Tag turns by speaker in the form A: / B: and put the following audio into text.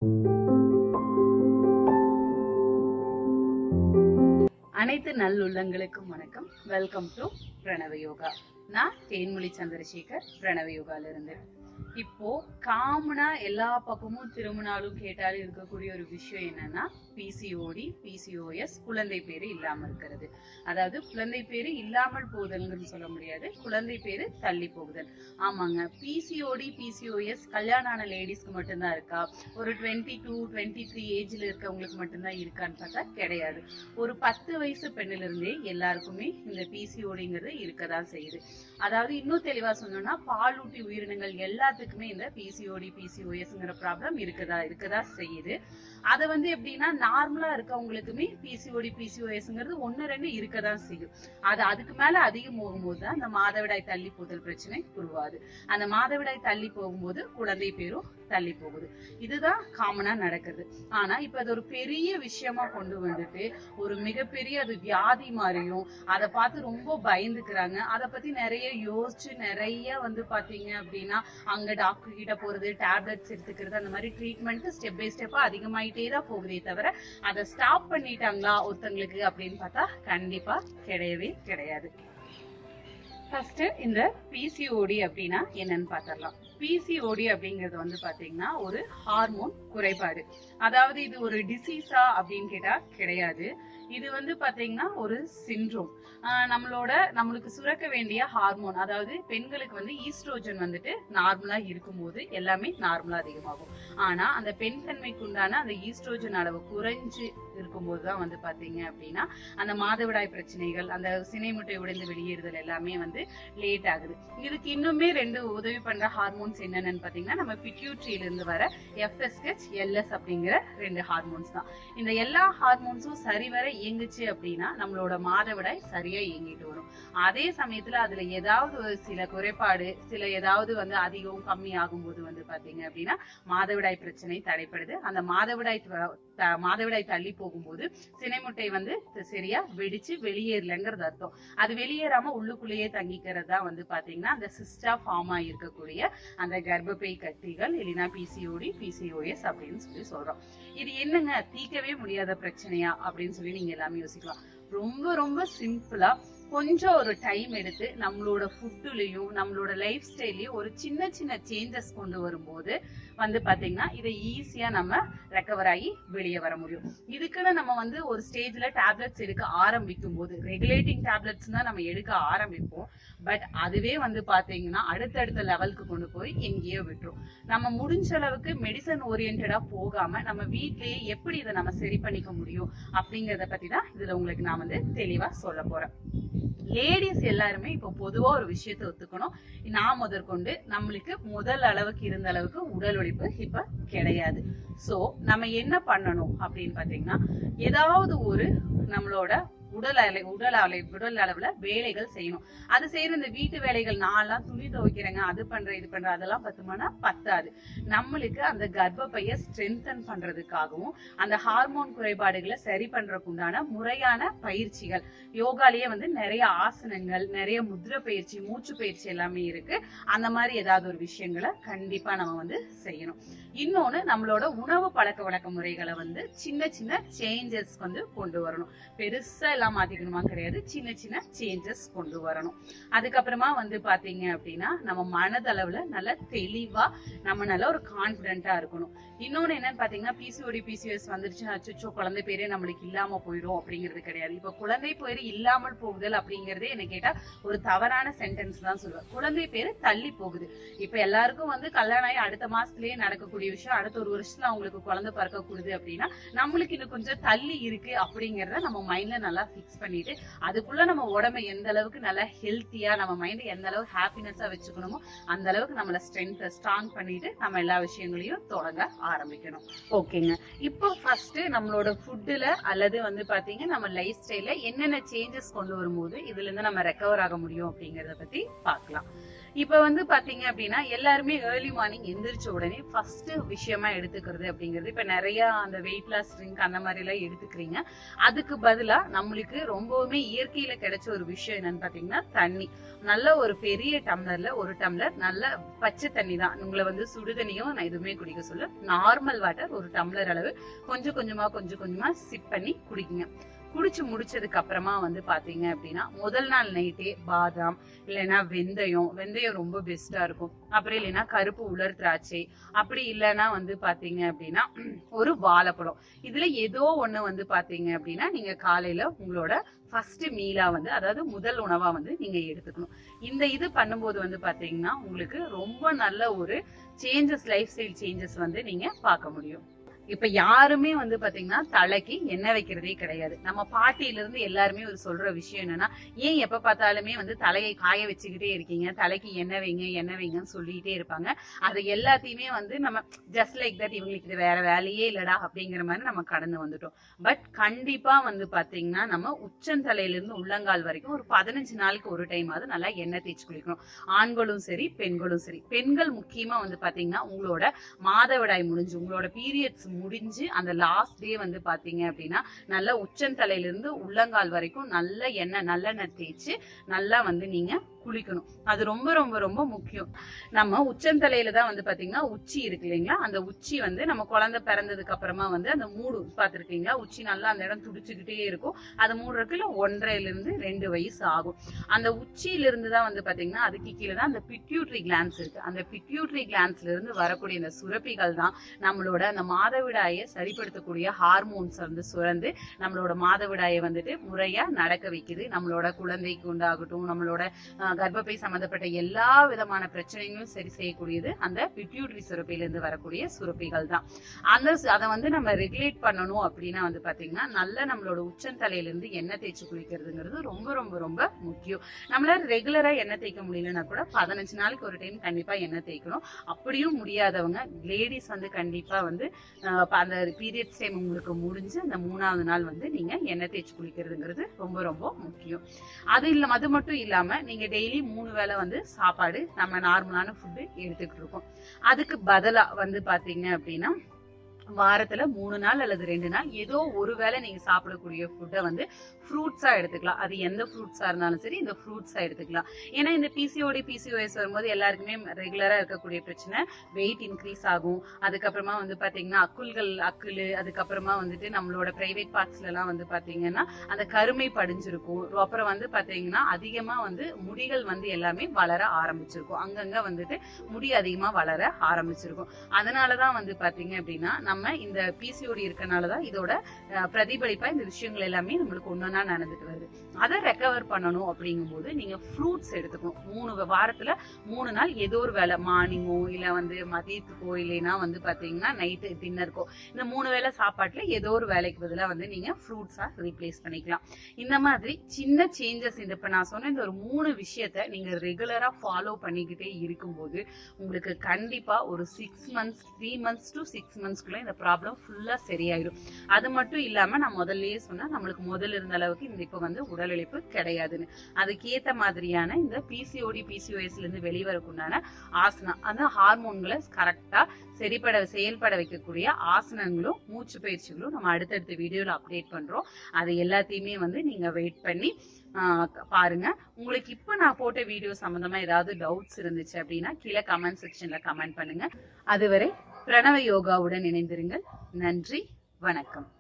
A: அனைத்து நல்லுள்ளங்களுக்கும் வணக்கம் welcome to பிரணவ யோகா நான் தேன்மொழி சந்திரசேகர் பிரணவ யோகால இருந்து இப்போ காமனா எல்லா பக்கமும் திரும்பினாலும் கேட்டாலும் இருக்கக்கூடிய ஒரு விஷயம் என்னன்னா பிசிஓடி பிசிஓஎஸ் குழந்தை பேரு இல்லாம இருக்கிறது அதாவது குழந்தை பேரு இல்லாமல் போகுதல்னு சொல்ல முடியாது குழந்தை பேரு தள்ளி போகுதல் ஆமாங்க பிசிஓடி பிசிஓஎஸ் கல்யாணம் ஆன லேடிஸ்க்கு மட்டும்தான் இருக்கா ஒரு டுவெண்ட்டி டூ டுவெண்ட்டி த்ரீ ஏஜ்ல இருக்கவங்களுக்கு மட்டும்தான் இருக்கான்னு பார்த்தா கிடையாது ஒரு பத்து வயசு பெண்ணில இருந்தே எல்லாருக்குமே இந்த பிசிஓடிங்கிறது இருக்கதான் செய்யுது அதாவது இன்னும் தெளிவா சொன்னோம்னா பாலூட்டி உயிரினங்கள் எல்லாத்துக்குமே இந்த பிசிஓடி பிசிஓஎஸ்ங்கிற ப்ராப்ளம் இருக்கதா இருக்கதா செய்யுது அதை வந்து எப்படின்னா நார்மலா இருக்கவங்களுக்குமே பிசிஓடி பிசிஓஎஸ்ங்கிறது ஒன்னு ரெண்டு இருக்கதான் செய்யும் அது அதுக்கு மேல அதிகம் போகும்போது தான் அந்த மாதவிடாய் தள்ளி போதல் பிரச்சனை உருவாது அந்த மாதவிடாய் தள்ளி போகும்போது குழந்தை பேரும் தள்ளி போகுது இதுதான் காமனா நடக்குது ஆனா இப்ப அது ஒரு பெரிய விஷயமா கொண்டு வந்துட்டு ஒரு மிகப்பெரிய அது வியாதி மாதிரியும் அதை பார்த்து ரொம்ப பயந்துக்கிறாங்க அதை பத்தி நிறைய யோசிச்சு நிறைய வந்து பாத்தீங்க அப்படின்னா அங்க டாக்டர் கிட்ட போறது டேப்லெட்ஸ் எடுத்துக்கிறது அந்த மாதிரி ட்ரீட்மெண்ட் ஸ்டெப் பை ஸ்டெப்பா அதிகமாயிட்டே தான் போகுதே தவிர அதை ஸ்டாப் பண்ணிட்டாங்களா ஒருத்தங்களுக்கு அப்படின்னு பார்த்தா கண்டிப்பா கிடையவே கிடையாது ஃபர்ஸ்ட் இந்த பிசிஓடி அப்படின்னா என்னன்னு பார்த்தரலாம் பிசிஓடி அப்படிங்கிறது வந்து பாத்தீங்கன்னா ஒரு ஹார்மோன் குறைபாடு அதாவது இது ஒரு டிசீஸா அப்படின்னு கேட்டா கிடையாது இது வந்து பாத்தீங்கன்னா ஒரு சிண்ட்ரோம் நம்மளோட நம்மளுக்கு சுரக்க வேண்டிய ஹார்மோன் அதாவது பெண்களுக்கு வந்து ஈஸ்ட்ரோஜன் வந்துட்டு நார்மலா இருக்கும்போது எல்லாமே நார்மலா அதிகமாகும் ஆனா அந்த பெண் தன்மைக்கு உண்டான அந்த ஈஸ்ட்ரோஜன் அளவு குறைஞ்சு இருக்கும்போது தான் வந்து பாத்தீங்க அப்படின்னா அந்த மாதவிடாய் பிரச்சனைகள் அந்த சினை முட்டை உடைந்து வெளியேறுதல் எல்லாமே வந்து லேட் ஆகுது இதுக்கு இன்னுமே ரெண்டு உதவி பண்ற ஹார்மோன்ஸ் என்னென்னு பாத்தீங்கன்னா நம்ம பிட்யூட்ரியில இருந்து வர எஃப்எஸ்ஹெச் எல்எஸ் அப்படிங்கிற ரெண்டு ஹார்மோன்ஸ் தான் இந்த எல்லா ஹார்மோன்ஸும் சரிவர இயங்குச்சு அப்படின்னா நம்மளோட மாதவிடாய் சரியா இயங்கிட்டு வரும் அதே சமயத்துல அதுல ஏதாவது ஒரு சில குறைபாடு சில ஏதாவது வந்து அதிகம் கம்மி ஆகும்போது வந்து பாத்தீங்க அப்படின்னா மாதவிடாய் பிரச்சனை தடைப்படுது அந்த மாதவிடாய் த- மாதவிடாய் தள்ளி போகும்போது சினைமுட்டை வந்து சரியா வெடிச்சு வெளியேறலங்கிறது அர்த்தம் அது வெளியேறாம உள்ளுக்குள்ளேயே தங்கிக்கிறது தான் வந்து பாத்தீங்கன்னா அந்த சிஸ்டா ஃபார்ம் இருக்கக்கூடிய அந்த கர்ப்பப்பை கட்டிகள் இல்லைன்னா பிசிஓடி பிசிஓஎஸ் அப்படின்னு சொல்லி சொல்றோம் இது என்னங்க தீர்க்கவே முடியாத பிரச்சனையா அப்படின்னு சொல்லி நீங்க எல்லாமே யோசிக்கலாம் ரொம்ப ரொம்ப சிம்பிளா கொஞ்சம் ஒரு டைம் எடுத்து நம்மளோட ஃபுட்டுலயும் நம்மளோட லைஃப் ஸ்டைல்லயும் ஒரு சின்ன சின்ன சேஞ்சஸ் கொண்டு வரும்போது வந்து பாத்தீங்கன்னா இதை ஈஸியா நம்ம ரெக்கவர் ஆகி வெளியே வர முடியும் இதுக்குன்னு நம்ம வந்து ஒரு ஸ்டேஜ்ல டேப்லெட்ஸ் எடுக்க ஆரம்பிக்கும் போது ரெகுலேட்டிங் டேப்லெட்ஸ் தான் நம்ம எடுக்க ஆரம்பிப்போம் பட் அதுவே வந்து பாத்தீங்கன்னா அடுத்தடுத்த லெவலுக்கு கொண்டு போய் எங்கேயோ விட்டுரும் நம்ம முடிஞ்ச அளவுக்கு மெடிசன் ஓரியன்டா போகாம நம்ம வீட்லயே எப்படி இதை நம்ம சரி பண்ணிக்க முடியும் அப்படிங்கறத பத்தி தான் இதுல உங்களுக்கு நான் வந்து தெளிவா சொல்ல போறேன் லேடிஸ் எல்லாருமே இப்போ பொதுவா ஒரு விஷயத்தை ஒத்துக்கணும் நான் முதற்கொண்டு நம்மளுக்கு முதல் அளவுக்கு இருந்த அளவுக்கு உடல் உழைப்பு இப்ப கிடையாது சோ நம்ம என்ன பண்ணணும் அப்படின்னு பாத்தீங்கன்னா ஏதாவது ஒரு நம்மளோட உடல் அளை உடல் அளை உடல் அளவுல வேலைகள் செய்யணும் அது செய்யற இந்த வீட்டு வேலைகள் நான்லாம் துணி துவைக்கிறேங்க அது பண்றேன் இது பண்றேன் அதெல்லாம் பத்துமானா பத்தாது நம்மளுக்கு அந்த கர்ப்பப்பைய ஸ்ட்ரென்தன் பண்றதுக்காகவும் அந்த ஹார்மோன் குறைபாடுகளை சரி பண்றதுக்கு உண்டான முறையான பயிற்சிகள் யோகாலயே வந்து நிறைய ஆசனங்கள் நிறைய முத்ர பயிற்சி மூச்சு பயிற்சி எல்லாமே இருக்கு அந்த மாதிரி ஏதாவது ஒரு விஷயங்களை கண்டிப்பா நம்ம வந்து செய்யணும் இன்னொன்னு நம்மளோட உணவு பழக்க வழக்க முறைகளை வந்து சின்ன சின்ன சேஞ்சஸ் வந்து கொண்டு வரணும் பெருசா எல்லாம் மாத்திக்கணுமா கிடையாது சின்ன சின்ன சேஞ்சஸ் கொண்டு வரணும் அதுக்கப்புறமா வந்து பாத்தீங்க அப்படின்னா நம்ம மனதளவுல நல்ல தெளிவா நம்ம நல்ல ஒரு கான்பிடண்டா இருக்கணும் இன்னொன்னு என்னன்னு பாத்தீங்கன்னா பிசிஓடி பிசிஎஸ் வந்துருச்சுன்னா அச்சோ குழந்தை பேரே நம்மளுக்கு இல்லாம போயிடும் அப்படிங்கிறது கிடையாது இப்ப குழந்தை பேரு இல்லாமல் போகுதல் அப்படிங்கறதே என்ன கேட்டா ஒரு தவறான சென்டென்ஸ் தான் சொல்லுவேன் குழந்தை பேரு தள்ளி போகுது இப்ப எல்லாருக்கும் வந்து கல்யாணம் ஆகி அடுத்த மாசத்துலயே நடக்கக்கூடிய விஷயம் அடுத்த ஒரு வருஷத்துல அவங்களுக்கு குழந்தை பிறக்க கூடுது அப்படின்னா நம்மளுக்கு இன்னும் கொஞ்சம் தள்ளி இருக்கு அப்படிங்கறத நம்ம மைண்ட்ல நல்லா ஃபிக்ஸ் பண்ணிட்டு அதுக்குள்ள நம்ம உடம்ப எந்த அளவுக்கு நல்லா ஹெல்த்தியா நம்ம மைண்ட் எந்த அளவுக்கு ஹாப்பினஸா வச்சுக்கணுமோ அந்த அளவுக்கு நம்மள ஸ்ட்ரென்த் ஸ்ட்ராங் பண்ணிட்டு நம்ம எல்லா விஷயங்களையும் தொடங்க ஆரம்பிக்கணும் ஓகேங்க இப்போ ஃபர்ஸ்ட் நம்மளோட ஃபுட்டுல அல்லது வந்து பாத்தீங்க நம்ம லைஃப் ஸ்டைல்ல என்னென்ன சேஞ்சஸ் கொண்டு வரும்போது இதுல இருந்து நம்ம ரெக்கவர் ஆக முடியும் அப்படிங்கறத பத்தி பார்க்கலாம் இப்ப வந்து பாத்தீங்க அப்படின்னா எல்லாருமே ஏர்லி மார்னிங் எந்திரிச்ச உடனே ஃபர்ஸ்ட் விஷயமா எடுத்துக்கிறது அப்படிங்கிறது இப்ப நிறைய அந்த வெயிட் லாஸ் ட்ரிங்க் அந்த மாதிரி எல்லாம் எடுத்துக்கிறீங்க அதுக்கு பதிலா நம்மளுக்கு ரொம்பவுமே இயற்கையில கிடைச்ச ஒரு விஷயம் என்னன்னு பாத்தீங்கன்னா தண்ணி நல்ல ஒரு பெரிய டம்ளர்ல ஒரு டம்ளர் நல்ல பச்சை தண்ணி தான் உங்களை வந்து சுடுதண்ணியும் நான் எதுவுமே குடிக்க சொல்ல நார்மல் வாட்டர் ஒரு டம்ளர் அளவு கொஞ்சம் கொஞ்சமா கொஞ்சம் கொஞ்சமா சிப் பண்ணி குடிக்குங்க குடிச்சு முடிச்சதுக்கு அப்புறமா வந்து பாத்தீங்க அப்படின்னா முதல் நாள் நைட்டே பாதாம் இல்லைன்னா வெந்தயம் வெந்தயம் ரொம்ப பெஸ்டா இருக்கும் அப்புறம் இல்லைன்னா கருப்பு உலர் திராட்சை அப்படி இல்லைன்னா வந்து பாத்தீங்க அப்படின்னா ஒரு வாழைப்பழம் இதுல ஏதோ ஒண்ணு வந்து பாத்தீங்க அப்படின்னா நீங்க காலையில உங்களோட ஃபர்ஸ்ட் மீலா வந்து அதாவது முதல் உணவா வந்து நீங்க எடுத்துக்கணும் இந்த இது பண்ணும்போது வந்து பாத்தீங்கன்னா உங்களுக்கு ரொம்ப நல்ல ஒரு சேஞ்சஸ் லைஃப் ஸ்டைல் சேஞ்சஸ் வந்து நீங்க பார்க்க முடியும் இப்ப யாருமே வந்து பாத்தீங்கன்னா தலைக்கு எண்ணெய் வைக்கிறதே கிடையாது நம்ம பாட்டியில இருந்து எல்லாருமே ஒரு சொல்ற விஷயம் என்னன்னா ஏன் எப்ப பார்த்தாலுமே வந்து தலையை காய வச்சுக்கிட்டே இருக்கீங்க தலைக்கு எண்ணெய் வைங்க எண்ணெய் வைங்கன்னு சொல்லிட்டே இருப்பாங்க அது எல்லாத்தையுமே வந்து நம்ம ஜஸ்ட் லைக் தட் இவங்களுக்கு இது வேற வேலையே இல்லடா அப்படிங்கிற மாதிரி நம்ம கடந்து வந்துட்டோம் பட் கண்டிப்பா வந்து பாத்தீங்கன்னா நம்ம உச்சந்தலையில இருந்து உள்ளங்கால் வரைக்கும் ஒரு பதினஞ்சு நாளுக்கு ஒரு டைம் ஆகுது நல்லா எண்ணெய் தேய்ச்சி குளிக்கணும் ஆண்களும் சரி பெண்களும் சரி பெண்கள் முக்கியமா வந்து பாத்தீங்கன்னா உங்களோட மாதவிடாய் முடிஞ்சு உங்களோட பீரியட்ஸ் முடிஞ்சு அந்த லாஸ்ட் டே வந்து பாத்தீங்க அப்படின்னா நல்லா உச்சந்தலையில இருந்து உள்ளங்கால் வரைக்கும் நல்ல எண்ணெய் நல்லெண்ணெய் தேய்ச்சி நல்லா வந்து நீங்க குளிக்கணும் அது ரொம்ப ரொம்ப ரொம்ப முக்கியம் நம்ம உச்சந்தலையில தான் வந்து பாத்தீங்கன்னா உச்சி இருக்கு இல்லைங்களா அந்த உச்சி வந்து நம்ம குழந்தை பிறந்ததுக்கு அப்புறமா வந்து அந்த மூடு பாத்திருக்கீங்களா உச்சி நல்லா அந்த இடம் துடிச்சுக்கிட்டே இருக்கும் அது மூடுறதுக்கு இல்ல ஒன்றரைல இருந்து ரெண்டு வயசு ஆகும் அந்த உச்சியில இருந்து தான் வந்து பாத்தீங்கன்னா அதுக்கு கீழே தான் அந்த பிட்யூட்ரி கிளான்ஸ் இருக்கு அந்த பிட்யூட்ரி கிளான்ஸ்ல இருந்து வரக்கூடிய இந்த சுரப்பிகள் தான் நம்மளோட அந்த மாதவிடாயை சரிப்படுத்தக்கூடிய ஹார்மோன்ஸ் வந்து சுரந்து நம்மளோட மாதவிடாயை வந்துட்டு முறையா நடக்க வைக்குது நம்மளோட குழந்தைக்கு உண்டாகட்டும் நம்மளோட அஹ், கர்ப்பப்பை சம்பந்தப்பட்ட எல்லா விதமான பிரச்சனைகளும் சரி செய்யக்கூடியது அந்த பிட்யூட்ரி சுரப்பில இருந்து வரக்கூடிய சுரப்பிகள் தான் அந்த சு- அதை வந்து நம்ம ரெகுலேட் பண்ணணும் அப்படின்னா வந்து பாத்தீங்கன்னா நல்ல நம்மளோட உச்சந்தலையில இருந்து எண்ணெய் தேய்ச்சி குளிக்கிறதுங்கிறது ரொம்ப ரொம்ப ரொம்ப முக்கியம் நம்மளால ரெகுலரா எண்ணெய் தேய்க்க முடியலன்னா கூட பதினஞ்சு நாளைக்கு ஒரு டைம் கண்டிப்பா எண்ணெய் தேய்க்கணும் அப்படியும் முடியாதவங்க லேடிஸ் வந்து கண்டிப்பா வந்து அஹ், அப்ப அந்த பீரியட்ஸ் டைம் உங்களுக்கு முடிஞ்சு அந்த மூணாவது நாள் வந்து நீங்க எண்ணெய் தேய்ச்சி குளிக்கிறதுங்கிறது ரொம்ப ரொம்ப முக்கியம் அது இல்ல அது மட்டும் இல்லாம நீங்க டெய்லி மூணு வேளை வந்து சாப்பாடு நம்ம நார்மலான ஃபுட்டு எடுத்துக்கிட்டு இருக்கோம் அதுக்கு பதிலா வந்து பாத்தீங்க அப்படின்னா வாரத்துல மூணு நாள் அல்லது ரெண்டு நாள் ஏதோ ஒரு வேளை நீங்க சாப்பிடக்கூடிய ஃபுட்டை வந்து ஃப்ரூட்ஸா எடுத்துக்கலாம் அது எந்த ஃப்ரூட்ஸா இருந்தாலும் சரி இந்த ஃப்ரூட்ஸா எடுத்துக்கலாம் ஏன்னா இந்த பிசிஓடி பிசிஓஎஸ் வரும்போது எல்லாருக்குமே ரெகுலரா இருக்கக்கூடிய பிரச்சனை வெயிட் இன்க்ரீஸ் ஆகும் அதுக்கப்புறமா வந்து பாத்தீங்கன்னா அக்குள்கள் அக்குளு அதுக்கப்புறமா வந்துட்டு நம்மளோட பிரைவேட் பார்ட்ஸ்ல எல்லாம் வந்து பாத்தீங்கன்னா அந்த கருமை படிஞ்சிருக்கும் அப்புறம் வந்து பாத்தீங்கன்னா அதிகமா வந்து முடிகள் வந்து எல்லாமே வளர ஆரம்பிச்சிருக்கும் அங்கங்க வந்துட்டு முடி அதிகமா வளர ஆரம்பிச்சிருக்கும் அதனாலதான் வந்து பாத்தீங்க அப்படின்னா நம்ம இந்த பிசிஓடி இருக்கனாலதான் இதோட அஹ், பிரதிபலிப்பா இந்த விஷயங்கள் எல்லாமே நம்மளுக்கு ஒன்னொன்னா நடந்துட்டு வருது அதை ரெக்கவர் பண்ணணும் அப்படிங்கும்போது நீங்க ஃப்ரூட்ஸ் எடுத்துக்கணும் மூணு வ- வாரத்துல மூணு நாள் ஏதோ ஒரு வேலை மார்னிங்கோ இல்ல வந்து மதியத்துக்கோ இல்லைன்னா வந்து பாத்தீங்கன்னா நைட்டு டின்னருக்கோ இந்த மூணு வேளை சாப்பாட்டுல ஏதோ ஒரு வேலைக்கு பதிலா வந்து நீங்க ஃப்ரூட்ஸா ரீப்ளேஸ் பண்ணிக்கலாம் இந்த மாதிரி சின்ன சேஞ்சஸ் இந்த இப்ப நான் சொன்ன இந்த ஒரு மூணு விஷயத்த நீங்க ரெகுலரா ஃபாலோ பண்ணிக்கிட்டே இருக்கும்போது உங்களுக்கு கண்டிப்பா ஒரு six months three months to six மந்த்ஸ்க்குள்ள இந்த ப்ராப்ளம் ஃபுல்லா சரியாயிடும் அது மட்டும் இல்லாம நான் முதல்லயே சொன்னா நம்மளுக்கு முதல்ல இருந்த அளவுக்கு இந்த இப்ப வந்து உடல் இழைப்பு கிடையாதுன்னு அதுக்கு ஏத்த மாதிரியான இந்த பிசிஓடி பிசிஓஎஸ்ல இருந்து வெளிவரக்குண்டான ஆசனம் அந்த ஹார்மோன்களை கரெக்டா சரிப்பட செயல்பட வைக்கக்கூடிய ஆசனங்களும் மூச்சு பயிற்சிகளும் நம்ம அடுத்தடுத்த வீடியோல அப்டேட் பண்றோம் அது எல்லாத்தையுமே வந்து நீங்க வெயிட் பண்ணி ஆஹ் பாருங்க உங்களுக்கு இப்ப நான் போட்ட வீடியோ சம்பந்தமா ஏதாவது டவுட்ஸ் இருந்துச்சு அப்படின்னா கீழே கமெண்ட் செக்ஷன்ல கமெண்ட் பண்ணுங்க அதுவரை பிரணவ யோகாவுடன் இணைந்திருங்கள் நன்றி வணக்கம்